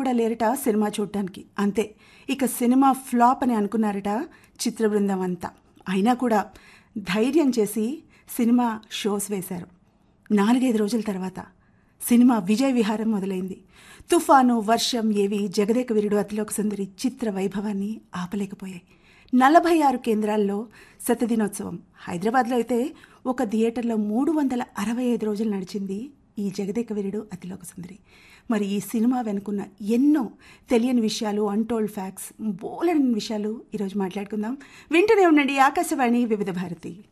కూడా లేరట సినిమా చూడటానికి అంతే ఇక సినిమా ఫ్లాప్ అని అనుకున్నారట చిత్ర బృందం అంతా అయినా కూడా ధైర్యం చేసి సినిమా షోస్ వేశారు నాలుగైదు రోజుల తర్వాత సినిమా విజయ విహారం మొదలైంది తుఫాను వర్షం ఏవి జగదేక వీరుడు అతిలోక సుందరి చిత్ర వైభవాన్ని ఆపలేకపోయాయి నలభై ఆరు కేంద్రాల్లో శతదినోత్సవం హైదరాబాద్లో అయితే ఒక థియేటర్లో మూడు వందల అరవై ఐదు రోజులు నడిచింది ఈ జగదేక వీరుడు అతిలోక సుందరి మరి ఈ సినిమా వెనుకున్న ఎన్నో తెలియని విషయాలు అన్టోల్డ్ ఫ్యాక్ట్స్ బోలెడని విషయాలు ఈరోజు మాట్లాడుకుందాం వింటూనే ఉండండి ఆకాశవాణి వివిధ భారతి